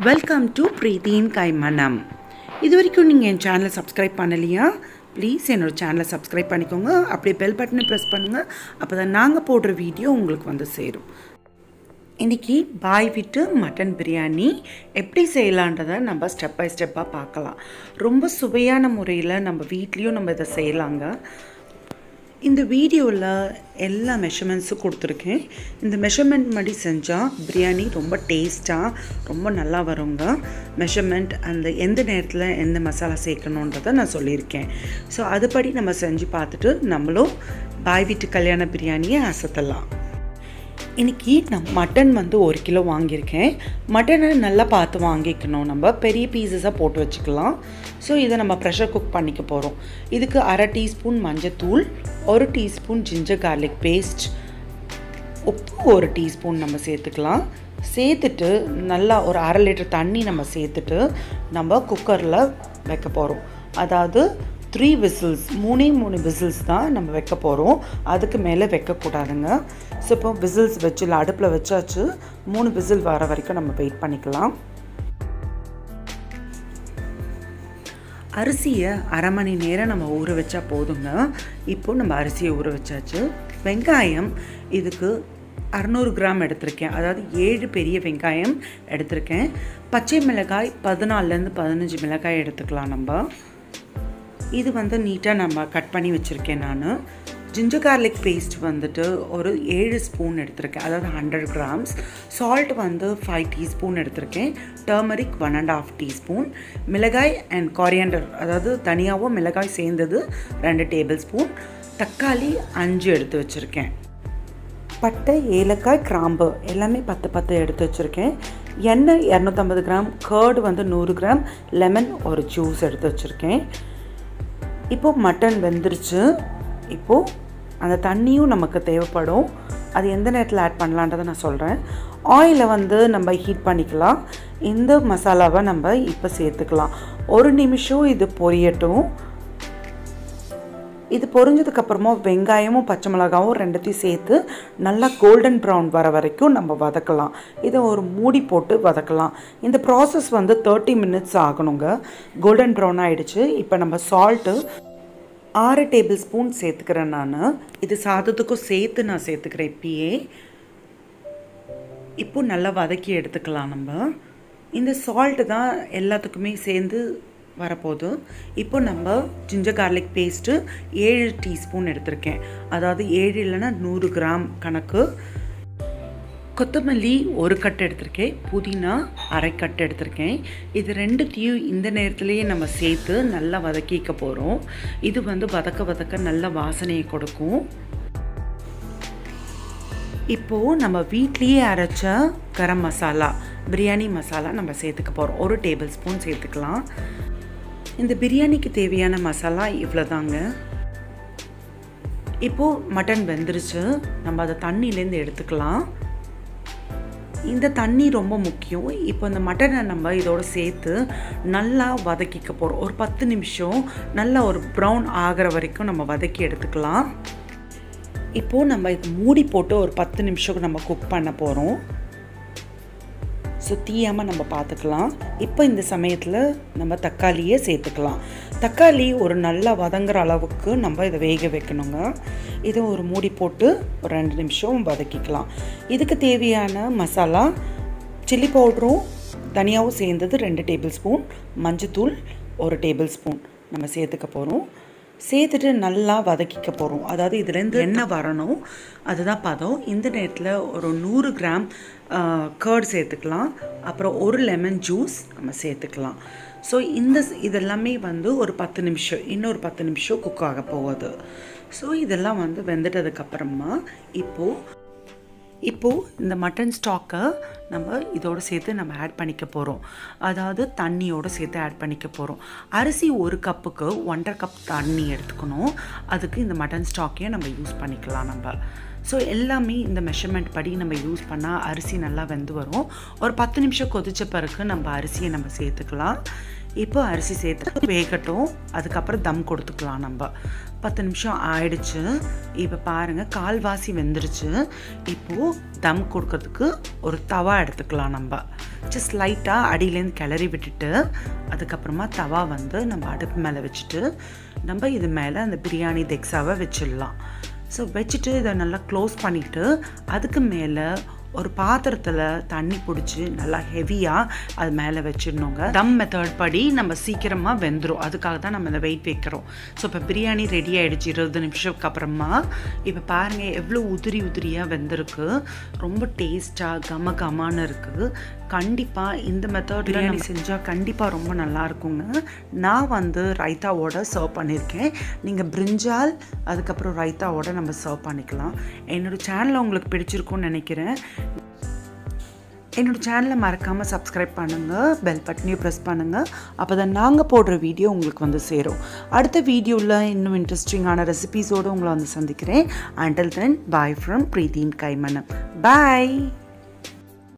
welcome to பிரீத்தியின் கைமணம் இது வரைக்கும் நீங்கள் என் சேனலை சப்ஸ்கிரைப் பண்ணலையா ப்ளீஸ் என்னோடய சேனலை சப்ஸ்கிரைப் பண்ணிக்கோங்க அப்படியே பெல் பட்டனை ப்ரெஸ் பண்ணுங்கள் அப்போ தான் நாங்கள் போடுற வீடியோ உங்களுக்கு வந்து சேரும் இன்றைக்கி பாய் விட்டு மட்டன் பிரியாணி எப்படி செய்யலான்றதை நம்ம ஸ்டெப் பை ஸ்டெப்பாக பார்க்கலாம் ரொம்ப சுவையான முறையில் நம்ம வீட்லேயும் நம்ம இதை செய்யலாங்க இந்த வீடியோவில் எல்லா மெஷர்மெண்ட்ஸும் கொடுத்துருக்கேன் இந்த மெஷர்மெண்ட் மாதிரி செஞ்சால் பிரியாணி ரொம்ப டேஸ்ட்டாக ரொம்ப நல்லா வருங்க மெஷர்மெண்ட் அந்த எந்த நேரத்தில் எந்த மசாலா சேர்க்கணுன்றதை நான் சொல்லியிருக்கேன் ஸோ அதுபடி நம்ம செஞ்சு பார்த்துட்டு நம்மளும் பாய் வீட்டு கல்யாண பிரியாணியை அசத்தலாம் இன்றைக்கி நான் மட்டன் வந்து ஒரு கிலோ வாங்கியிருக்கேன் மட்டனை நல்லா பார்த்து வாங்கிக்கணும் நம்ம பெரிய பீசஸாக போட்டு வச்சுக்கலாம் ஸோ இதை நம்ம ப்ரெஷர் குக் பண்ணிக்க போகிறோம் இதுக்கு அரை டீஸ்பூன் மஞ்சத்தூள் ஒரு டீஸ்பூன் ஜிஞ்சர் கார்லிக் பேஸ்ட் உப்பு ஒரு டீஸ்பூன் நம்ம சேர்த்துக்கலாம் சேர்த்துட்டு நல்லா ஒரு அரை லிட்டர் தண்ணி நம்ம சேர்த்துட்டு நம்ம குக்கரில் வைக்க போகிறோம் அதாவது த்ரீ விசில்ஸ் மூணே மூணு விசில்ஸ் தான் நம்ம வைக்க போகிறோம் அதுக்கு மேலே வைக்கக்கூடாதுங்க ஸோ இப்போ விசில்ஸ் வச்சு இல்லை அடுப்பில் வச்சாச்சு மூணு விசில் வர வரைக்கும் நம்ம வெயிட் பண்ணிக்கலாம் அரிசியை அரை மணி நேரம் நம்ம ஊற வச்சா போதுங்க இப்போ நம்ம அரிசியை ஊற வச்சாச்சு வெங்காயம் இதுக்கு அறநூறு கிராம் எடுத்திருக்கேன் அதாவது ஏழு பெரிய வெங்காயம் எடுத்திருக்கேன் பச்சை மிளகாய் பதினாலேருந்து பதினஞ்சு மிளகாய் எடுத்துக்கலாம் நம்ம இது வந்து நீட்டாக நம்ம கட் பண்ணி வச்சுருக்கேன் நான் ஜிஞ்சர் கார்லிக் பேஸ்ட் வந்துட்டு ஒரு ஏழு ஸ்பூன் எடுத்திருக்கேன் அதாவது ஹண்ட்ரட் கிராம்ஸ் சால்ட் வந்து ஃபைவ் டீஸ்பூன் எடுத்திருக்கேன் turmeric one and half teaspoon மிளகாய் அண்ட் காரியாண்டர் அதாவது தனியாகவும் மிளகாய் சேர்ந்தது ரெண்டு டேபிள் ஸ்பூன் தக்காளி அஞ்சு எடுத்து வச்சுருக்கேன் பட்டை ஏலக்காய் கிராம்பு எல்லாமே பத்து பத்து எடுத்து வச்சுருக்கேன் எண்ணெய் இரநூத்தம்பது கிராம் கர்டு வந்து நூறு கிராம் லெமன் ஒரு ஜூஸ் எடுத்து வச்சுருக்கேன் இப்போது மட்டன் வெந்துருச்சு இப்போது அந்த தண்ணியும் நமக்கு தேவைப்படும் அது எந்த நேரத்தில் ஆட் பண்ணலான்றதை நான் சொல்கிறேன் ஆயிலை வந்து நம்ம ஹீட் பண்ணிக்கலாம் இந்த மசாலாவை நம்ம இப்போ சேர்த்துக்கலாம் ஒரு நிமிஷம் இது பொரியட்டும் இது பொரிஞ்சதுக்கப்புறமா வெங்காயமும் பச்சை மிளகாவும் ரெண்டுத்தையும் சேர்த்து நல்லா கோல்டன் ப்ரௌன் வர வரைக்கும் நம்ம வதக்கலாம் இதை ஒரு மூடி போட்டு வதக்கலாம் இந்த ப்ராசஸ் வந்து தேர்ட்டி மினிட்ஸ் ஆகணுங்க கோல்டன் ப்ரௌன் ஆகிடுச்சு இப்போ நம்ம சால்ட்டு ஆறு டேபிள் ஸ்பூன் சேர்த்துக்கிறேன் நான் இது சாதத்துக்கும் சேர்த்து நான் சேர்த்துக்கிறேன் இப்பயே இப்போ நல்லா வதக்கி எடுத்துக்கலாம் நம்ம இந்த சால்ட்டு தான் எல்லாத்துக்குமே சேர்ந்து வரப்போகுது இப்போ நம்ம ஜிஞ்சர் கார்லிக் பேஸ்ட்டு ஏழு டீஸ்பூன் எடுத்திருக்கேன் அதாவது ஏழு இல்லைன்னா நூறு கிராம் கணக்கு கொத்தமல்லி ஒரு கட்டு எடுத்திருக்கேன் புதினா அரை கட்டு எடுத்திருக்கேன் இது ரெண்டுத்தையும் இந்த நேரத்துலேயே நம்ம சேர்த்து நல்லா வதக்கிக்க போகிறோம் இது வந்து வதக்க வதக்க நல்ல வாசனையை கொடுக்கும் இப்போது நம்ம வீட்லேயே அரைச்ச கரம் மசாலா பிரியாணி மசாலா நம்ம சேர்த்துக்க போகிறோம் ஒரு டேபிள் ஸ்பூன் சேர்த்துக்கலாம் இந்த பிரியாணிக்கு தேவையான மசாலா இவ்வளோ தாங்க இப்போது மட்டன் வெந்துருச்சு நம்ம அதை தண்ணியிலேருந்து எடுத்துக்கலாம் இந்த தண்ணி ரொம்ப முக்கியம் இப்போ இந்த மட்டனை நம்ம இதோடு சேர்த்து நல்லா வதக்கிக்க போகிறோம் ஒரு பத்து நிமிஷம் நல்லா ஒரு ப்ரௌன் ஆகிற வரைக்கும் நம்ம வதக்கி எடுத்துக்கலாம் இப்போது நம்ம இது மூடி போட்டு ஒரு பத்து நிமிஷம் நம்ம குக் பண்ண போகிறோம் ஸோ தீயாமல் நம்ம பார்த்துக்கலாம் இப்போ இந்த சமயத்தில் நம்ம தக்காளியே சேர்த்துக்கலாம் தக்காளி ஒரு நல்லா வதங்குற அளவுக்கு நம்ம இதை வேக வைக்கணுங்க இதை ஒரு மூடி போட்டு ஒரு ரெண்டு நிமிஷம் வதக்கிக்கலாம் இதுக்கு தேவையான மசாலா சில்லி பவுடரும் தனியாகவும் சேர்ந்தது ரெண்டு டேபிள் ஸ்பூன் மஞ்சத்தூள் ஒரு டேபிள் ஸ்பூன் நம்ம சேர்த்துக்க போகிறோம் சேர்த்துட்டு நல்லா வதக்கிக்க போகிறோம் அதாவது இதுலேருந்து எண்ணெய் வரணும் அதுதான் பதம் இந்த நேரத்தில் ஒரு நூறு கிராம் கர்ட் சேர்த்துக்கலாம் அப்புறம் ஒரு லெமன் ஜூஸ் நம்ம சேர்த்துக்கலாம் ஸோ இந்த இதெல்லாமே வந்து ஒரு பத்து நிமிஷம் இன்னொரு பத்து நிமிஷம் குக் ஆக போகுது ஸோ இதெல்லாம் வந்து வெந்துட்டதுக்கப்புறமா இப்போது இப்போது இந்த மட்டன் ஸ்டாக்கை நம்ம இதோடு சேர்த்து நம்ம ஆட் பண்ணிக்க போகிறோம் அதாவது தண்ணியோடு சேர்த்து ஆட் பண்ணிக்க போகிறோம் அரிசி ஒரு கப்புக்கு ஒன்றரை கப் தண்ணி எடுத்துக்கணும் அதுக்கு இந்த மட்டன் ஸ்டாக்கையும் நம்ம யூஸ் பண்ணிக்கலாம் நம்ம ஸோ எல்லாமே இந்த மெஷர்மெண்ட் படி நம்ம யூஸ் பண்ணால் அரிசி நல்லா வெந்து வரும் ஒரு பத்து நிமிஷம் கொதித்த பிறகு நம்ம அரிசியை நம்ம சேர்த்துக்கலாம் இப்போ அரிசி சேர்த்து வேகட்டும் அதுக்கப்புறம் தம் கொடுத்துக்கலாம் நம்ம பத்து நிமிஷம் ஆயிடுச்சு இப்போ பாருங்கள் கால்வாசி வெந்துருச்சு இப்போது தம் கொடுக்கறதுக்கு ஒரு தவா எடுத்துக்கலாம் நம்ம ஜஸ்ட் லைட்டாக அடியிலேருந்து கிளறி விட்டுட்டு அதுக்கப்புறமா தவா வந்து நம்ம அடுப்பு மேலே வச்சுட்டு நம்ம இது மேலே அந்த பிரியாணி தெக்ஸாவை வச்சிடலாம் ஸோ வச்சுட்டு இதை நல்லா க்ளோஸ் பண்ணிவிட்டு அதுக்கு மேலே ஒரு பாத்திரத்தில் தண்ணி பிடிச்சி நல்லா ஹெவியாக அது மேலே வச்சிடணுங்க தம் மெத்தட் படி நம்ம சீக்கிரமாக வெந்துடும் அதுக்காக தான் நம்ம இந்த வெயிட் வைக்கிறோம் ஸோ இப்போ பிரியாணி ரெடி ஆகிடுச்சு இருபது நிமிஷத்துக்கு அப்புறமா இப்போ பாருங்கள் எவ்வளோ உதிரி உதிரியாக வெந்திருக்கு ரொம்ப டேஸ்ட்டாக கம கமான்னு இருக்குது கண்டிப்பாக இந்த மெத்தட் பிரியாணி செஞ்சால் கண்டிப்பாக ரொம்ப நல்லா இருக்குங்க நான் வந்து ரைத்தாவோட சர்வ் பண்ணியிருக்கேன் நீங்கள் பிரிஞ்சால் அதுக்கப்புறம் ரைத்தாவோட நம்ம சர்வ் பண்ணிக்கலாம் என்னோடய சேனலை உங்களுக்கு பிடிச்சிருக்கும்னு நினைக்கிறேன் என்னோட சேனலை மறக்காமல் சப்ஸ்கிரைப் பண்ணுங்கள் பெல் பட்டனையும் ப்ரெஸ் பண்ணுங்கள் அப்போ தான் நாங்கள் போடுற வீடியோ உங்களுக்கு வந்து சேரும் அடுத்த வீடியோவில் இன்னும் இன்ட்ரெஸ்டிங்கான ரெசிபீஸோடு உங்களை வந்து சந்திக்கிறேன் until then bye from பிரீத்தின் கைமனம் bye